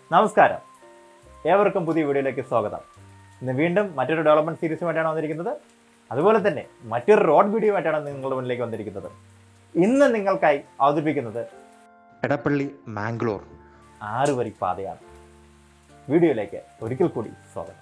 നമസ്കാരം ഏവർക്കും പുതിയ വീഡിയോയിലേക്ക് സ്വാഗതം ഇന്ന് വീണ്ടും മറ്റൊരു ഡെവലപ്മെന്റ് സീരീസുമായിട്ടാണ് വന്നിരിക്കുന്നത് അതുപോലെ തന്നെ മറ്റൊരു റോഡ് വീഡിയോ ആയിട്ടാണ് നിങ്ങളുടെ മുന്നിലേക്ക് വന്നിരിക്കുന്നത് ഇന്ന് നിങ്ങൾക്കായി അവതരിപ്പിക്കുന്നത് എടപ്പള്ളി മാംഗ്ലൂർ ആറ് വരി പാതയാണ് വീഡിയോയിലേക്ക് ഒരിക്കൽ കൂടി സ്വാഗതം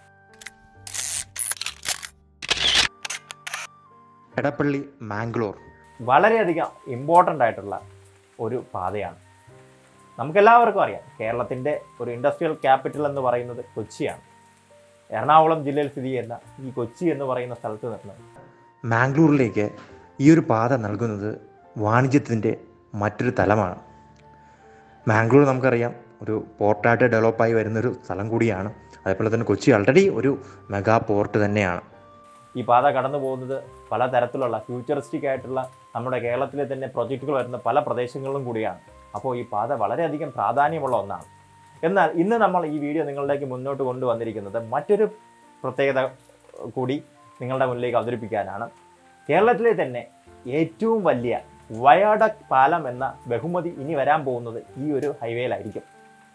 എടപ്പള്ളി മാംഗ്ലൂർ വളരെയധികം ഇമ്പോർട്ടൻ്റ് ആയിട്ടുള്ള ഒരു പാതയാണ് നമുക്കെല്ലാവർക്കും അറിയാം കേരളത്തിൻ്റെ ഒരു ഇൻഡസ്ട്രിയൽ ക്യാപിറ്റൽ എന്ന് പറയുന്നത് കൊച്ചിയാണ് എറണാകുളം ജില്ലയിൽ സ്ഥിതി ചെയ്യുന്ന ഈ കൊച്ചി എന്ന് പറയുന്ന സ്ഥലത്ത് നിന്ന് മാംഗ്ലൂരിലേക്ക് ഈ ഒരു പാത നൽകുന്നത് വാണിജ്യത്തിൻ്റെ മറ്റൊരു തലമാണ് മാംഗ്ലൂർ നമുക്കറിയാം ഒരു പോർട്ടായിട്ട് ഡെവലപ്പായി വരുന്നൊരു സ്ഥലം കൂടിയാണ് അതേപോലെ തന്നെ കൊച്ചി ആൾറെഡി ഒരു മെഗാ പോർട്ട് തന്നെയാണ് ഈ പാത കടന്നു പോകുന്നത് പല തരത്തിലുള്ള ഫ്യൂച്ചറിസ്റ്റിക് ആയിട്ടുള്ള നമ്മുടെ കേരളത്തിലെ തന്നെ പ്രൊജക്റ്റുകൾ വരുന്ന പല പ്രദേശങ്ങളിലും കൂടിയാണ് അപ്പോൾ ഈ പാത വളരെയധികം പ്രാധാന്യമുള്ള ഒന്നാണ് എന്നാൽ ഇന്ന് നമ്മൾ ഈ വീഡിയോ നിങ്ങളിലേക്ക് മുന്നോട്ട് കൊണ്ടുവന്നിരിക്കുന്നത് മറ്റൊരു പ്രത്യേകത കൂടി നിങ്ങളുടെ മുന്നിലേക്ക് അവതരിപ്പിക്കാനാണ് കേരളത്തിലെ തന്നെ ഏറ്റവും വലിയ വയാഡക് പാലം എന്ന ബഹുമതി ഇനി വരാൻ പോകുന്നത് ഈ ഒരു ഹൈവേയിലായിരിക്കും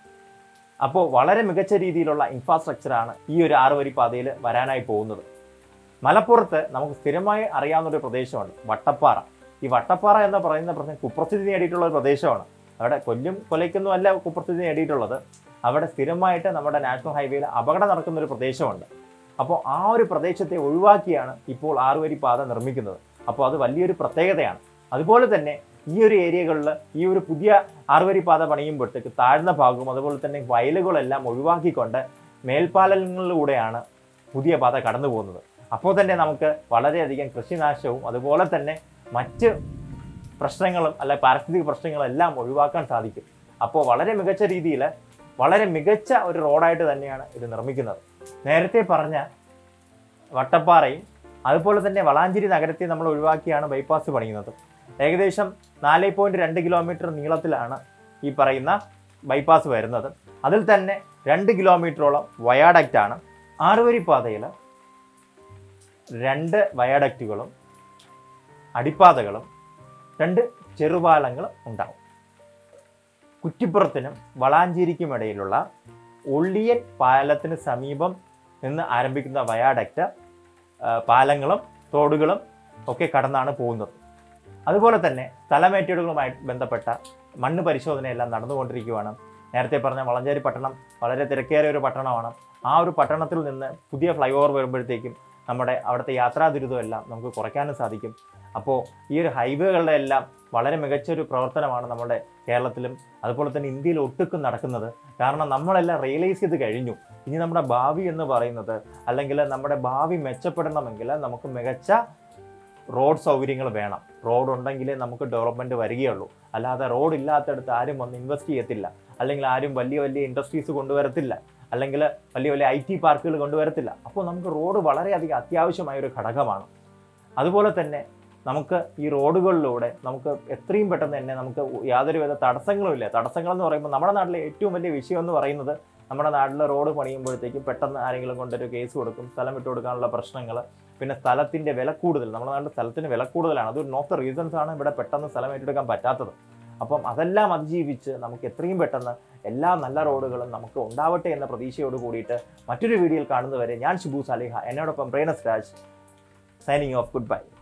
അപ്പോൾ വളരെ മികച്ച രീതിയിലുള്ള ഇൻഫ്രാസ്ട്രക്ചറാണ് ഈ ഒരു ആറുവരി പാതയിൽ വരാനായി പോകുന്നത് മലപ്പുറത്ത് നമുക്ക് സ്ഥിരമായി അറിയാവുന്ന ഒരു പ്രദേശമുണ്ട് വട്ടപ്പാറ ഈ വട്ടപ്പാറ എന്ന് പറയുന്ന പ്രദേശം കുപ്രസിദ്ധി നേടിയിട്ടുള്ള ഒരു പ്രദേശമാണ് അവിടെ കൊല്ലും കൊലയ്ക്കൊന്നും അല്ല കുപ്രസിദ്ധി നേടിയിട്ടുള്ളത് അവിടെ സ്ഥിരമായിട്ട് നമ്മുടെ നാഷണൽ ഹൈവേയിൽ അപകടം നടക്കുന്ന ഒരു പ്രദേശമുണ്ട് അപ്പോൾ ആ ഒരു പ്രദേശത്തെ ഒഴിവാക്കിയാണ് ഇപ്പോൾ ആറുവരി പാത നിർമ്മിക്കുന്നത് അപ്പോൾ അത് വലിയൊരു പ്രത്യേകതയാണ് അതുപോലെ തന്നെ ഈ ഒരു ഏരിയകളിൽ ഈ ഒരു പുതിയ ആറുവരി പാത പണിയുമ്പോഴത്തേക്ക് താഴ്ന്ന ഭാഗവും അതുപോലെ തന്നെ വയലുകളെല്ലാം ഒഴിവാക്കിക്കൊണ്ട് മേൽപ്പാലങ്ങളിലൂടെയാണ് പുതിയ പാത കടന്നു പോകുന്നത് അപ്പോൾ തന്നെ നമുക്ക് വളരെയധികം കൃഷിനാശവും അതുപോലെ തന്നെ മറ്റ് പ്രശ്നങ്ങളും അല്ല പാരിസ്ഥിതിക പ്രശ്നങ്ങളും എല്ലാം ഒഴിവാക്കാൻ സാധിക്കും അപ്പോൾ വളരെ മികച്ച രീതിയിൽ വളരെ മികച്ച ഒരു റോഡായിട്ട് തന്നെയാണ് ഇത് നിർമ്മിക്കുന്നത് നേരത്തെ പറഞ്ഞ വട്ടപ്പാറയും അതുപോലെ തന്നെ വളാഞ്ചേരി നഗരത്തെ നമ്മൾ ഒഴിവാക്കിയാണ് ബൈപ്പാസ് പണിയുന്നത് ഏകദേശം നാല് പോയിന്റ് രണ്ട് കിലോമീറ്റർ നീളത്തിലാണ് ഈ പറയുന്ന ബൈപ്പാസ് വരുന്നത് അതിൽ തന്നെ രണ്ട് കിലോമീറ്ററോളം വയാഡക്റ്റ് ആണ് ആറുവരി പാതയിൽ രണ്ട് വയാഡക്റ്റുകളും അടിപ്പാതകളും രണ്ട് ചെറുപാലങ്ങളും ഉണ്ടാവും കുറ്റിപ്പുറത്തിനും വളാഞ്ചേരിക്കും ഇടയിലുള്ള ഒള്ളിയൻ പാലത്തിന് സമീപം നിന്ന് ആരംഭിക്കുന്ന വയാഡക്റ്റ് ആ, പാലങ്ങളും തോടുകളും ഒക്കെ കടന്നാണ് പോകുന്നത് അതുപോലെ തന്നെ സ്ഥലമേറ്റെടുക്കലുമായി ബന്ധപ്പെട്ട മണ്ണ് പരിശോധനയെല്ലാം നടന്നുകൊണ്ടിരിക്കുകയാണ് നേരത്തെ പറഞ്ഞ വളഞ്ചേരി പട്ടണം വളരെ തിരക്കേറിയ ഒരു പട്ടണമാണ് ആ ഒരു പട്ടണത്തിൽ നിന്ന് പുതിയ ഫ്ലൈ ഓവർ വരുമ്പോഴത്തേക്കും നമ്മുടെ അവിടുത്തെ യാത്രാ ദുരിതമെല്ലാം നമുക്ക് കുറയ്ക്കാനും സാധിക്കും അപ്പോൾ ഈ ഒരു ഹൈവേകളുടെ എല്ലാം വളരെ മികച്ചൊരു പ്രവർത്തനമാണ് നമ്മുടെ കേരളത്തിലും അതുപോലെ തന്നെ ഇന്ത്യയിൽ ഒട്ടുക്കും നടക്കുന്നത് കാരണം നമ്മളെല്ലാം റിയലൈസ് ചെയ്ത് കഴിഞ്ഞു ഇനി നമ്മുടെ ഭാവി എന്ന് പറയുന്നത് അല്ലെങ്കിൽ നമ്മുടെ ഭാവി മെച്ചപ്പെടണമെങ്കിൽ നമുക്ക് മികച്ച റോഡ് സൗകര്യങ്ങൾ വേണം റോഡ് ഉണ്ടെങ്കിലേ നമുക്ക് ഡെവലപ്മെൻറ്റ് വരികയുള്ളൂ അല്ലാതെ റോഡ് ഇല്ലാത്തടത്ത് ആരും വന്ന് ഇൻവെസ്റ്റ് ചെയ്യത്തില്ല അല്ലെങ്കിൽ ആരും വലിയ വലിയ ഇൻഡസ്ട്രീസ് കൊണ്ടുവരത്തില്ല അല്ലെങ്കിൽ വലിയ വലിയ ഐ ടി പാർക്കുകൾ കൊണ്ടുവരത്തില്ല അപ്പോൾ നമുക്ക് റോഡ് വളരെയധികം അത്യാവശ്യമായ ഒരു ഘടകമാണ് അതുപോലെ തന്നെ നമുക്ക് ഈ റോഡുകളിലൂടെ നമുക്ക് എത്രയും പെട്ടെന്ന് തന്നെ നമുക്ക് യാതൊരുവിധ തടസ്സങ്ങളും ഇല്ല തടസ്സങ്ങൾ എന്ന് പറയുമ്പോൾ നമ്മുടെ നാട്ടിലെ ഏറ്റവും വലിയ വിഷയം എന്ന് പറയുന്നത് നമ്മുടെ നാട്ടിലെ റോഡ് പണിയുമ്പോഴത്തേക്കും പെട്ടെന്ന് ആരെങ്കിലും കൊണ്ടൊരു കേസ് കൊടുക്കും സ്ഥലം വിട്ടു കൊടുക്കാനുള്ള പ്രശ്നങ്ങൾ പിന്നെ സ്ഥലത്തിൻ്റെ വില കൂടുതൽ നമ്മുടെ നാട്ടിൽ സ്ഥലത്തിന് വില കൂടുതലാണ് അത് നോട്ട് ദ റീസൺസ് ആണ് ഇവിടെ പെട്ടെന്ന് സ്ഥലം ഏറ്റെടുക്കാൻ പറ്റാത്തത് അപ്പം അതെല്ലാം അതിജീവിച്ച് നമുക്ക് എത്രയും പെട്ടെന്ന് എല്ലാ നല്ല റോഡുകളും നമുക്ക് ഉണ്ടാവട്ടെ എന്ന പ്രതീക്ഷയോട് കൂടിയിട്ട് മറ്റൊരു വീഡിയോയിൽ കാണുന്നവരെ ഞാൻ ഷിബു സാലിഹ എന്നോടൊപ്പം Prenas Raj signing off good bye